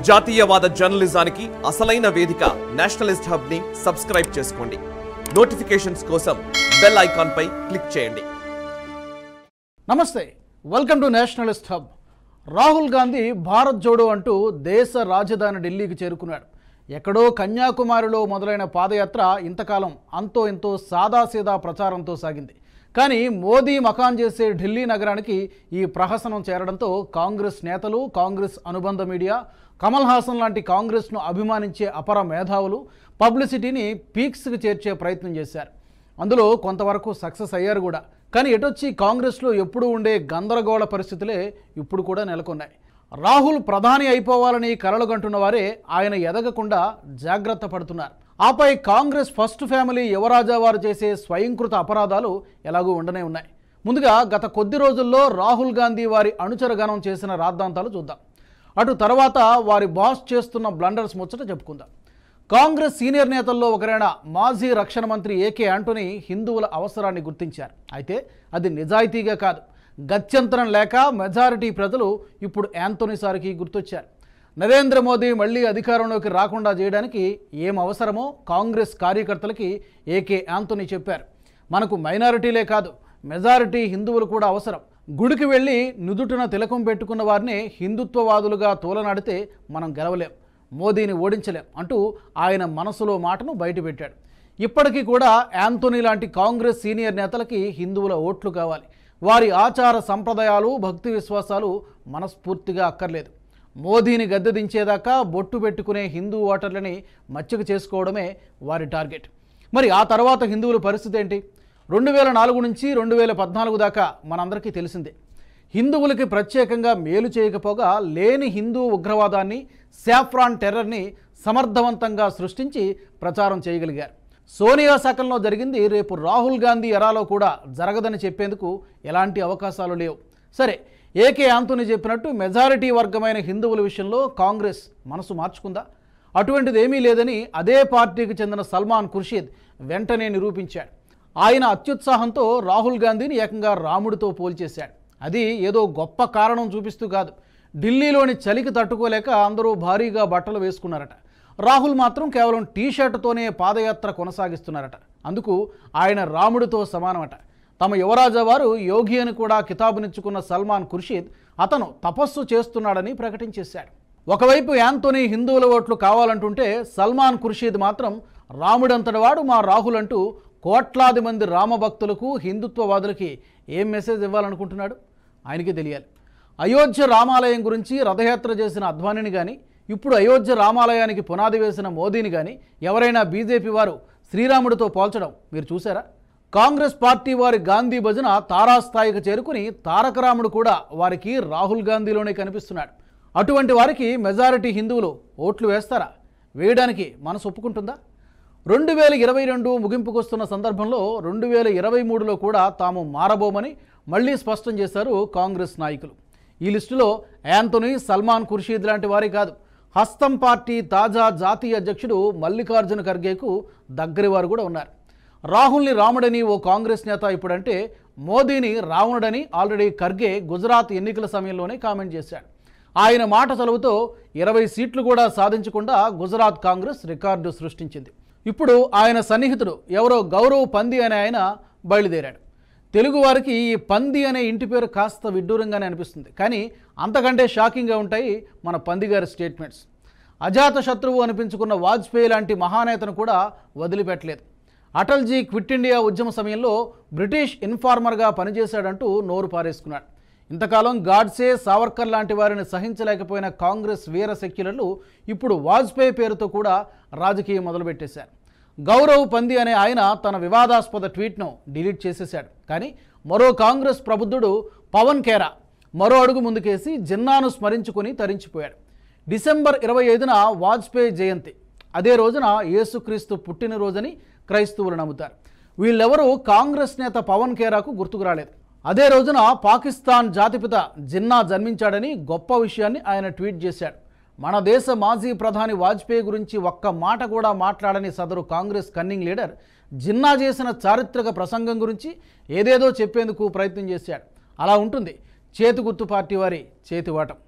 జాతీయవాద జర్నలిజానికి అసలైన వేదిక నేషనలిస్ట్ హబ్ ని సబ్స్క్రైబ్ చేసుకోండి నోటిఫికేషన్స్ కోసం బెల్ ఐకాన్ పై క్లిక్ చేయండి నమస్తే welcome to nationalist hub Rahul Gandhi Bharat Jodo అంటూ దేశ రాజధాని ఢిల్లీకి చేరుకున్నాడు ఎక్కడో కన్యాకుమారిలో మొదలైన పాదయాత్ర ఇంతకాలం అంతో ఎంతో సాదాసీదా ప్రచారంతో సాగింది కానీ మోదీ మకాన్ చేసే ఢిల్లీ నగరానికి ఈ ప్రహసనం చేరడంతో కాంగ్రెస్ నేతలు కాంగ్రెస్ అనుబంధ మీడియా కమల్ హాసన్ లాంటి కాంగ్రెస్ను అభిమానించే అపర మేధావులు పబ్లిసిటీని పీక్స్కి చేర్చే ప్రయత్నం చేశారు అందులో కొంతవరకు సక్సెస్ అయ్యారు కూడా కానీ ఎటొచ్చి కాంగ్రెస్లో ఎప్పుడూ ఉండే గందరగోళ పరిస్థితులే ఇప్పుడు కూడా నెలకొన్నాయి రాహుల్ ప్రధాని అయిపోవాలని కలలుగంటున్న వారే ఆయన ఎదగకుండా జాగ్రత్త పడుతున్నారు ఆపై కాంగ్రెస్ ఫస్ట్ ఫ్యామిలీ యువరాజా వారు చేసే స్వయంకృత అపరాధాలు ఎలాగూ ఉండనే ఉన్నాయి ముందుగా గత కొద్ది రోజుల్లో రాహుల్ గాంధీ వారి అనుచరగణం చేసిన రాద్ధాంతాలు చూద్దాం అటు తర్వాత వారి బాస్ చేస్తున్న బ్లండర్స్ ముచ్చట చెప్పుకుందాం కాంగ్రెస్ సీనియర్ నేతల్లో ఒకరైన మాజీ రక్షణ మంత్రి ఏకే ఆంటోనీ హిందువుల అవసరాన్ని గుర్తించారు అయితే అది నిజాయితీగా కాదు గత్యంతరం లేక మెజారిటీ ప్రజలు ఇప్పుడు యాంతోనీ సారికి గుర్తొచ్చారు నరేంద్ర మోదీ మళ్ళీ అధికారంలోకి రాకుండా చేయడానికి ఏం అవసరమో కాంగ్రెస్ కార్యకర్తలకి ఏకే యాంతోనీ చెప్పారు మనకు మైనారిటీలే కాదు మెజారిటీ హిందువులు కూడా అవసరం గుడికి వెళ్ళి నుదుటిన తిలకం పెట్టుకున్న వారిని హిందుత్వవాదులుగా తోలనాడితే మనం గెలవలేం మోదీని ఓడించలేం అంటూ ఆయన మనసులో మాటను బయటపెట్టాడు ఇప్పటికీ కూడా యాంతోనీ లాంటి కాంగ్రెస్ సీనియర్ నేతలకి హిందువుల ఓట్లు కావాలి వారి ఆచార సంప్రదాయాలు భక్తి విశ్వాసాలు మనస్ఫూర్తిగా అక్కర్లేదు మోదీని గద్దె దించేదాకా బొట్టు పెట్టుకునే హిందూ ఓటర్లని మచ్చిక చేసుకోవడమే వారి టార్గెట్ మరి ఆ తర్వాత హిందువుల పరిస్థితి ఏంటి రెండు వేల నాలుగు నుంచి రెండు వేల పద్నాలుగు దాకా మనందరికీ తెలిసిందే హిందువులకి ప్రత్యేకంగా మేలు చేయకపోగా లేని హిందూ ఉగ్రవాదాన్ని సాఫ్రాన్ టెర్రర్ని సమర్థవంతంగా సృష్టించి ప్రచారం చేయగలిగారు సోనియా శాఖల్లో జరిగింది రేపు రాహుల్ గాంధీ ఎరాలో కూడా జరగదని చెప్పేందుకు ఎలాంటి అవకాశాలు లేవు సరే ఏకే ఆంతోని చెప్పినట్టు మెజారిటీ వర్గమైన హిందువుల విషయంలో కాంగ్రెస్ మనసు మార్చుకుందా అటువంటిది ఏమీ లేదని అదే పార్టీకి చెందిన సల్మాన్ ఖుర్షీద్ వెంటనే నిరూపించాడు ఆయన అత్యుత్సాహంతో రాహుల్ గాంధీని ఏకంగా రాముడితో పోల్చేశాడు అది ఏదో గొప్ప కారణం చూపిస్తూ కాదు ఢిల్లీలోని చలికి తట్టుకోలేక అందరూ భారీగా బట్టలు వేసుకున్నారట రాహుల్ మాత్రం కేవలం టీ షర్టుతోనే పాదయాత్ర కొనసాగిస్తున్నారట అందుకు ఆయన రాముడితో సమానమట తమ యువరాజా వారు యోగి అని కూడా కితాబునిచ్చుకున్న సల్మాన్ ఖుర్షీద్ అతను తపస్సు చేస్తున్నాడని ప్రకటించేశాడు ఒకవైపు యాంతోనీ హిందువుల ఓట్లు కావాలంటుంటే సల్మాన్ ఖుర్షీద్ మాత్రం రాముడంతటి వాడు మా రాహుల్ అంటూ కోట్లాది మంది రామభక్తులకు హిందుత్వవాదులకి ఏం మెసేజ్ ఇవ్వాలనుకుంటున్నాడు ఆయనకి తెలియాలి అయోధ్య రామాలయం గురించి రథయాత్ర చేసిన అద్వానిని కానీ ఇప్పుడు అయోధ్య రామాలయానికి పునాది వేసిన మోదీని కానీ ఎవరైనా బీజేపీ వారు శ్రీరాముడితో పోల్చడం మీరు చూసారా కాంగ్రెస్ పార్టీ వారి గాంధీ భజన తారాస్థాయికి చేరుకుని తారక రాముడు కూడా వారికి రాహుల్ గాంధీలోనే కనిపిస్తున్నాడు అటువంటి వారికి మెజారిటీ హిందువులు ఓట్లు వేస్తారా వేయడానికి మనసు ఒప్పుకుంటుందా రెండు వేల ఇరవై రెండు ముగింపుకొస్తున్న సందర్భంలో రెండు వేల ఇరవై మూడులో కూడా తాము మారబోమని మళ్ళీ స్పష్టం చేశారు కాంగ్రెస్ నాయకులు ఈ లిస్టులో యాంతోనీ సల్మాన్ ఖుర్షీద్ లాంటి వారే కాదు హస్తం పార్టీ తాజా జాతీయ అధ్యక్షుడు మల్లికార్జున ఖర్గేకు దగ్గరి వారు కూడా ఉన్నారు రాహుల్ని రాముడని ఓ కాంగ్రెస్ నేత ఇప్పుడంటే మోదీని రావణుడని ఆల్రెడీ ఖర్గే గుజరాత్ ఎన్నికల సమయంలోనే కామెంట్ చేశాడు ఆయన మాట చలువుతో ఇరవై సీట్లు కూడా సాధించకుండా గుజరాత్ కాంగ్రెస్ రికార్డు సృష్టించింది ఇప్పుడు ఆయన సన్నిహితుడు ఎవరో గౌరవ్ పంది అనే ఆయన బయలుదేరాడు తెలుగువారికి ఈ పంది అనే ఇంటి పేరు కాస్త విడ్డూరంగానే అనిపిస్తుంది కానీ అంతకంటే షాకింగ్గా ఉంటాయి మన పంది గారి స్టేట్మెంట్స్ అజాత శత్రువు అనిపించుకున్న వాజ్పేయి లాంటి మహానేతను కూడా వదిలిపెట్టలేదు అటల్జీ క్విట్ ఇండియా ఉద్యమ సమయంలో బ్రిటిష్ ఇన్ఫార్మర్గా పనిచేశాడంటూ నోరు పారేసుకున్నాడు ఇంతకాలం గాడ్సే సావర్కర్ లాంటి వారిని సహించలేకపోయిన కాంగ్రెస్ వీర సెక్యులర్లు ఇప్పుడు వాజ్పేయి పేరుతో కూడా రాజకీయం మొదలుపెట్టేశారు గౌరవ్ పంది అనే ఆయన తన వివాదాస్పద ట్వీట్ను డిలీట్ చేసేశాడు కానీ మరో కాంగ్రెస్ ప్రబుద్ధుడు పవన్ ఖేరా మరో అడుగు ముందుకేసి జిన్నాను స్మరించుకుని తరించిపోయాడు డిసెంబర్ ఇరవై ఐదున వాజ్పేయి జయంతి అదే రోజున యేసుక్రీస్తు పుట్టినరోజని క్రైస్తవులు నమ్ముతారు వీళ్ళెవరూ కాంగ్రెస్ నేత పవన్ ఖేరాకు గుర్తుకు రాలేదు అదే రోజున పాకిస్తాన్ జాతిపిత జిన్నా జన్మించాడని గొప్ప విషయాన్ని ఆయన ట్వీట్ చేశాడు మన దేశ మాజీ ప్రధాని వాజ్పేయి గురించి ఒక్క మాట కూడా మాట్లాడని సదరు కాంగ్రెస్ కన్నింగ్ లీడర్ జిన్నా చేసిన చారిత్రక ప్రసంగం గురించి ఏదేదో చెప్పేందుకు ప్రయత్నం చేశాడు అలా ఉంటుంది చేతి గుర్తు పార్టీ వారి చేతివాటం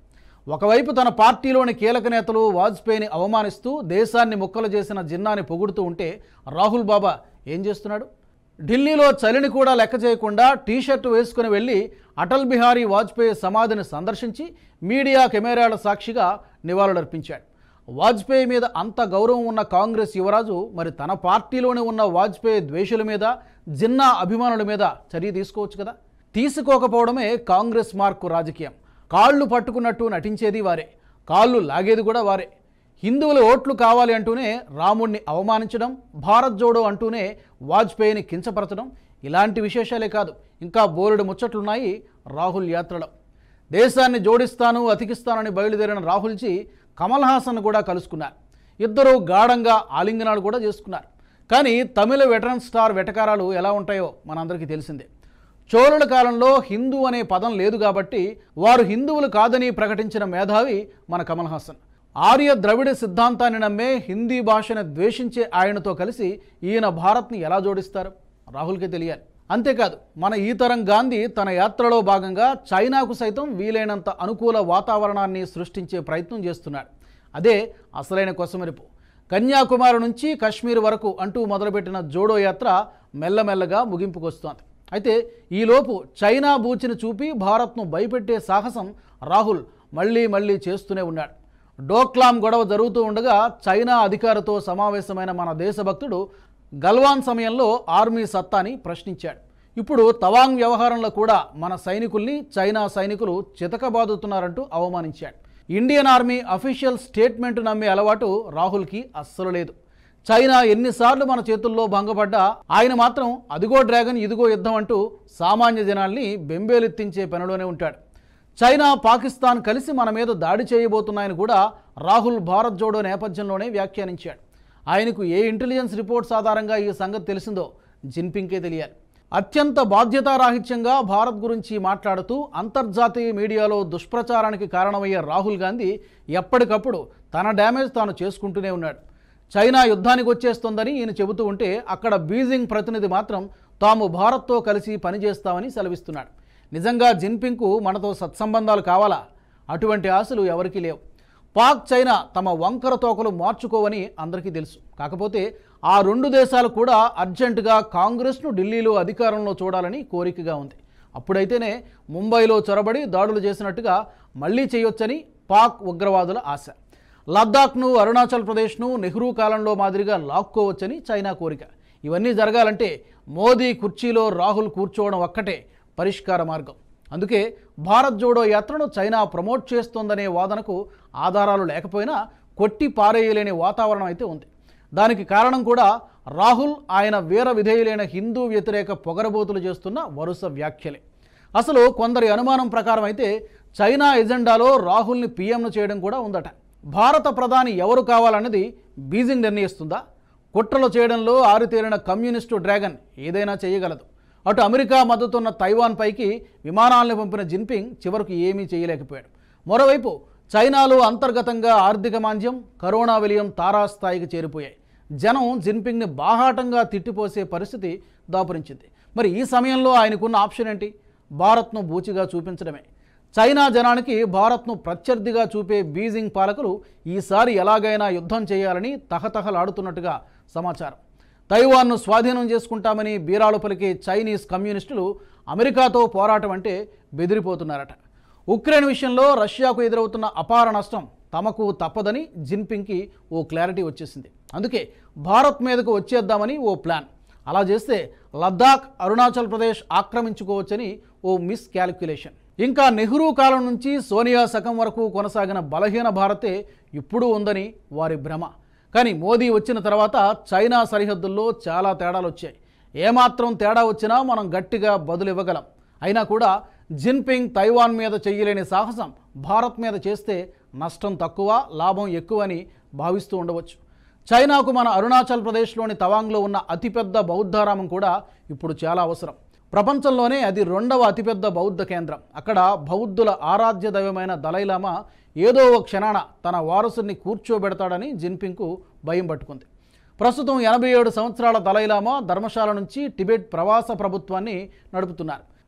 ఒకవైపు తన పార్టీలోని కీలక నేతలు వాజ్పేయిని అవమానిస్తూ దేశాన్ని ముక్కలు చేసిన జిన్నాని పొగుడుతూ ఉంటే రాహుల్ బాబా ఏం చేస్తున్నాడు ఢిల్లీలో చలిని కూడా లెక్క చేయకుండా టీషర్టు వేసుకుని వెళ్ళి అటల్ బిహారీ వాజ్పేయి సమాధిని సందర్శించి మీడియా కెమెరాల సాక్షిగా నివాళులర్పించాడు వాజ్పేయి మీద అంత గౌరవం ఉన్న కాంగ్రెస్ యువరాజు మరి తన పార్టీలోనే ఉన్న వాజ్పేయి ద్వేషుల మీద జిన్నా అభిమానుల మీద చర్య తీసుకోవచ్చు కదా తీసుకోకపోవడమే కాంగ్రెస్ మార్కు రాజకీయం కాళ్ళు పట్టుకున్నట్టు నటించేది వారే కాళ్ళు లాగేది కూడా వారే హిందువుల ఓట్లు కావాలి అంటూనే రాముణ్ణి అవమానించడం భారత్ జోడో అంటూనే వాజ్పేయిని కించపరచడం ఇలాంటి విశేషాలే కాదు ఇంకా బోలెడు ముచ్చట్లున్నాయి రాహుల్ యాత్రలో దేశాన్ని జోడిస్తాను అతికిస్తానని బయలుదేరిన రాహుల్జీ కమల్ హాసన్ కూడా కలుసుకున్నారు ఇద్దరూ గాఢంగా ఆలింగనాలు కూడా చేసుకున్నారు కానీ తమిళ వెటరన్ స్టార్ వెటకారాలు ఎలా ఉంటాయో మనందరికీ తెలిసిందే చోళుల కాలంలో హిందూ అనే పదం లేదు కాబట్టి వారు హిందువులు కాదని ప్రకటించిన మేధావి మన కమల్ హాసన్ ఆర్య ద్రవిడ సిద్ధాంతాన్ని నమ్మే హిందీ భాషను ద్వేషించే ఆయనతో కలిసి ఈయన భారత్ని ఎలా జోడిస్తారు రాహుల్కి తెలియాలి అంతేకాదు మన ఈ తరం గాంధీ తన యాత్రలో భాగంగా చైనాకు సైతం వీలైనంత అనుకూల వాతావరణాన్ని సృష్టించే ప్రయత్నం చేస్తున్నాడు అదే అసలైన కొసమెరుపు కన్యాకుమారి నుంచి కశ్మీర్ వరకు అంటూ మొదలుపెట్టిన జోడో యాత్ర మెల్లమెల్లగా ముగింపుకొస్తోంది అయితే ఈలోపు చైనా బూచిని చూపి భారత్ను భయపెట్టే సాహసం రాహుల్ మళ్ళీ మళ్ళీ చేస్తూనే ఉన్నాడు డోక్లాం గొడవ జరుగుతూ ఉండగా చైనా అధికారితో సమావేశమైన మన దేశభక్తుడు గల్వాన్ సమయంలో ఆర్మీ సత్తాని ప్రశ్నించాడు ఇప్పుడు తవాంగ్ వ్యవహారంలో కూడా మన సైనికుల్ని చైనా సైనికులు చితకబాదుతున్నారంటూ అవమానించాడు ఇండియన్ ఆర్మీ అఫీషియల్ స్టేట్మెంట్ నమ్మే అలవాటు రాహుల్కి అస్సలు లేదు చైనా ఎన్నిసార్లు మన చేతుల్లో భంగపడ్డా ఆయన మాత్రం అదిగో డ్రాగన్ ఇదిగో యుద్ధం అంటూ సామాన్య జనాల్ని బెంబేలెత్తించే పనిలోనే ఉంటాడు చైనా పాకిస్తాన్ కలిసి మన మీద దాడి చేయబోతున్నాయని కూడా రాహుల్ భారత్ జోడో నేపథ్యంలోనే వ్యాఖ్యానించాడు ఆయనకు ఏ ఇంటెలిజెన్స్ రిపోర్ట్స్ ఆధారంగా ఈ సంగతి తెలిసిందో జిన్పింగ్కే తెలియాలి అత్యంత బాధ్యతారాహిత్యంగా భారత్ గురించి మాట్లాడుతూ అంతర్జాతీయ మీడియాలో దుష్ప్రచారానికి కారణమయ్యే రాహుల్ గాంధీ ఎప్పటికప్పుడు తన డ్యామేజ్ తాను చేసుకుంటూనే ఉన్నాడు చైనా యుద్ధానికి వచ్చేస్తోందని ఈయన చెబుతూ ఉంటే అక్కడ బీజింగ్ ప్రతినిధి మాత్రం తాము భారత్తో కలిసి పనిచేస్తామని సెలవిస్తున్నాడు నిజంగా జిన్పింగ్కు మనతో సత్సంబంధాలు కావాలా అటువంటి ఆశలు ఎవరికీ లేవు పాక్ చైనా తమ వంకర తోకలు మార్చుకోవని అందరికీ తెలుసు కాకపోతే ఆ రెండు దేశాలు కూడా అర్జెంటుగా కాంగ్రెస్ను ఢిల్లీలో అధికారంలో చూడాలని కోరికగా ఉంది అప్పుడైతేనే ముంబైలో చొరబడి దాడులు చేసినట్టుగా మళ్ళీ చేయొచ్చని పాక్ ఉగ్రవాదుల ఆశ లద్దాఖ్ను అరుణాచల్ ప్రదేశ్ను నెహ్రూ కాలంలో మాదిరిగా లాక్కోవచ్చని చైనా కోరిక ఇవన్నీ జరగాలంటే మోదీ కుర్చీలో రాహుల్ కూర్చోవడం ఒక్కటే పరిష్కార మార్గం అందుకే భారత్ జోడో యాత్రను చైనా ప్రమోట్ చేస్తోందనే వాదనకు ఆధారాలు లేకపోయినా కొట్టి పారేయలేని వాతావరణం అయితే ఉంది దానికి కారణం కూడా రాహుల్ ఆయన వీర విధేయులైన హిందూ వ్యతిరేక పొగరబోతులు చేస్తున్న వరుస వ్యాఖ్యలే అసలు కొందరి అనుమానం ప్రకారం అయితే చైనా ఎజెండాలో రాహుల్ని పీఎంను చేయడం కూడా ఉందట భారత ప్రధాని ఎవరు కావాలన్నది బీజింగ్ నిర్ణయిస్తుందా కుట్రలు చేయడంలో ఆరితేరిన కమ్యూనిస్టు డ్రాగన్ ఏదైనా చేయగలదు అటు అమెరికా మద్దతున్న తైవాన్ పైకి విమానాలను పంపిన జిన్పింగ్ చివరకు ఏమీ చేయలేకపోయాడు మరోవైపు చైనాలో అంతర్గతంగా ఆర్థిక మాంద్యం కరోనా విలయం తారాస్థాయికి చేరిపోయాయి జనం జిన్పింగ్ని బాహాటంగా తిట్టిపోసే పరిస్థితి దాపురించింది మరి ఈ సమయంలో ఆయనకున్న ఆప్షన్ ఏంటి భారత్ను బూచిగా చూపించడమే చైనా జనానికి భారత్ను ప్రత్యర్థిగా చూపే బీజింగ్ పాలకులు ఈసారి ఎలాగైనా యుద్ధం చేయాలని తహతహలాడుతున్నట్టుగా సమాచారం తైవాన్ను స్వాధీనం చేసుకుంటామని బీరాలు పలికే చైనీస్ కమ్యూనిస్టులు అమెరికాతో పోరాటం అంటే బెదిరిపోతున్నారట ఉక్రెయిన్ విషయంలో రష్యాకు ఎదురవుతున్న అపార నష్టం తమకు తప్పదని జిన్పింగ్కి ఓ క్లారిటీ వచ్చేసింది అందుకే భారత్ మీదకు వచ్చేద్దామని ఓ ప్లాన్ అలా చేస్తే లద్దాఖ్ అరుణాచల్ ప్రదేశ్ ఆక్రమించుకోవచ్చని ఓ మిస్ క్యాలిక్యులేషన్ ఇంకా నెహ్రూ కాలం నుంచి సోనియా శకం వరకు కొనసాగిన బలహీన భారతే ఇప్పుడు ఉందని వారి భ్రమ కానీ మోదీ వచ్చిన తర్వాత చైనా సరిహద్దుల్లో చాలా తేడాలు వచ్చాయి ఏమాత్రం తేడా వచ్చినా మనం గట్టిగా బదులు ఇవ్వగలం అయినా కూడా జిన్పింగ్ తైవాన్ మీద చేయలేని సాహసం భారత్ మీద చేస్తే నష్టం తక్కువ లాభం ఎక్కువ అని భావిస్తూ ఉండవచ్చు చైనాకు మన అరుణాచల్ ప్రదేశ్లోని తవాంగ్లో ఉన్న అతిపెద్ద బౌద్ధారామం కూడా ఇప్పుడు చాలా అవసరం ప్రపంచంలోనే అది రెండవ అతిపెద్ద బౌద్ధ కేంద్రం అక్కడ బౌద్ధుల ఆరాధ్య దైవమైన దలైలామా ఏదో ఒక క్షణాన తన వారసుని కూర్చోబెడతాడని జిన్పింగ్కు భయం పట్టుకుంది ప్రస్తుతం ఎనభై ఏడు సంవత్సరాల దలైలామా ధర్మశాల నుంచి టిబెట్ ప్రవాస ప్రభుత్వాన్ని నడుపుతున్నారు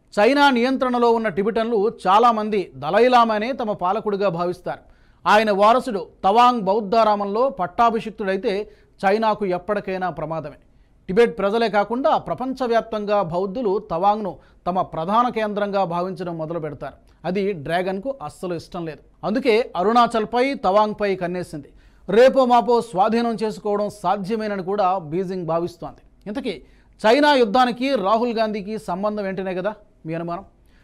చైనా నియంత్రణలో ఉన్న టిబెటన్లు చాలామంది దలైలామానే తమ పాలకుడిగా భావిస్తారు ఆయన వారసుడు తవాంగ్ బౌద్ధారామంలో పట్టాభిషిక్తుడైతే చైనాకు ఎప్పటికైనా ప్రమాదమే టిబెట్ ప్రజలే కాకుండా ప్రపంచవ్యాప్తంగా బౌద్ధులు తవాంగ్ను తమ ప్రధాన కేంద్రంగా భావించడం మొదలు పెడతారు అది డ్రాగన్కు అస్సలు ఇష్టం లేదు అందుకే అరుణాచల్పై తవాంగ్పై కన్నేసింది రేపో మాపో స్వాధీనం చేసుకోవడం సాధ్యమేనని కూడా బీజింగ్ భావిస్తోంది ఇంతకీ చైనా యుద్ధానికి రాహుల్ గాంధీకి సంబంధం ఏంటనే కదా మీ అనుమానం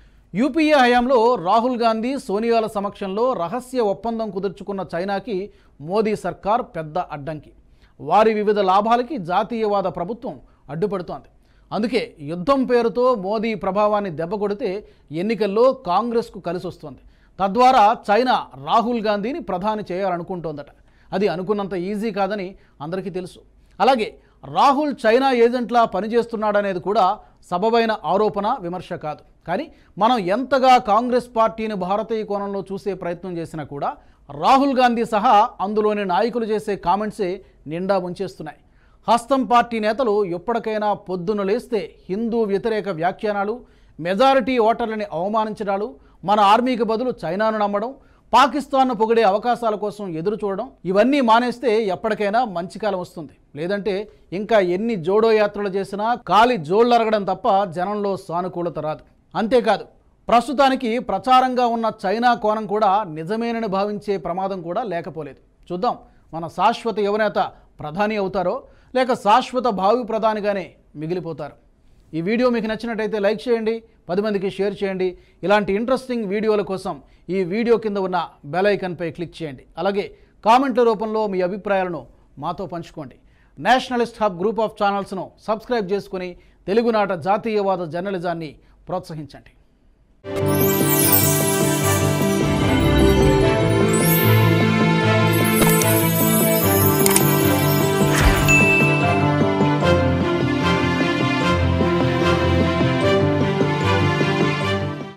యూపీఏ హయాంలో రాహుల్ గాంధీ సోనియాల సమక్షంలో రహస్య ఒప్పందం కుదుర్చుకున్న చైనాకి మోదీ సర్కార్ పెద్ద అడ్డంకి వారి వివిధ లాభాలకి జాతీయవాద ప్రభుత్వం అడ్డుపడుతోంది అందుకే యుద్ధం పేరుతో మోదీ ప్రభావాన్ని దెబ్బకొడితే ఎన్నికల్లో కాంగ్రెస్కు కలిసి వస్తుంది తద్వారా చైనా రాహుల్ గాంధీని ప్రధాని చేయాలనుకుంటోందట అది అనుకున్నంత ఈజీ కాదని అందరికీ తెలుసు అలాగే రాహుల్ చైనా ఏజెంట్లా పనిచేస్తున్నాడనేది కూడా సబబైన ఆరోపణ విమర్శ కాదు కానీ మనం ఎంతగా కాంగ్రెస్ పార్టీని భారతీయ కోణంలో చూసే ప్రయత్నం చేసినా కూడా రాహుల్ గాంధీ సహా అందులోని నాయకులు చేసే కామెంట్సే నిండా ముంచేస్తున్నాయి హస్తం పార్టీ నేతలు ఎప్పటికైనా పొద్దున లేస్తే హిందూ వ్యతిరేక వ్యాఖ్యానాలు మెజారిటీ ఓటర్లని అవమానించడాలు మన ఆర్మీకి బదులు చైనాను నమ్మడం పాకిస్తాన్ను పొగిడే అవకాశాల కోసం ఎదురు చూడడం ఇవన్నీ మానేస్తే ఎప్పటికైనా మంచి కాలం వస్తుంది లేదంటే ఇంకా ఎన్ని జోడో యాత్రలు చేసినా కాలి జోళ్ళరగడం తప్ప జనంలో సానుకూలత రాదు అంతేకాదు ప్రస్తుతానికి ప్రచారంగా ఉన్న చైనా కోణం కూడా నిజమేనని భావించే ప్రమాదం కూడా లేకపోలేదు చూద్దాం మన శాశ్వత యువనేత ప్రధాని అవుతారో లేక శాశ్వత భావి ప్రధానిగానే మిగిలిపోతారు ఈ వీడియో మీకు నచ్చినట్టయితే లైక్ చేయండి పది మందికి షేర్ చేయండి ఇలాంటి ఇంట్రెస్టింగ్ వీడియోల కోసం ఈ వీడియో కింద ఉన్న బెల్ ఐకన్పై క్లిక్ చేయండి అలాగే కామెంట్ల రూపంలో మీ అభిప్రాయాలను మాతో పంచుకోండి నేషనలిస్ట్ హబ్ గ్రూప్ ఆఫ్ ఛానల్స్ను సబ్స్క్రైబ్ చేసుకుని తెలుగునాట జాతీయవాద జర్నలిజాన్ని ప్రోత్సహించండి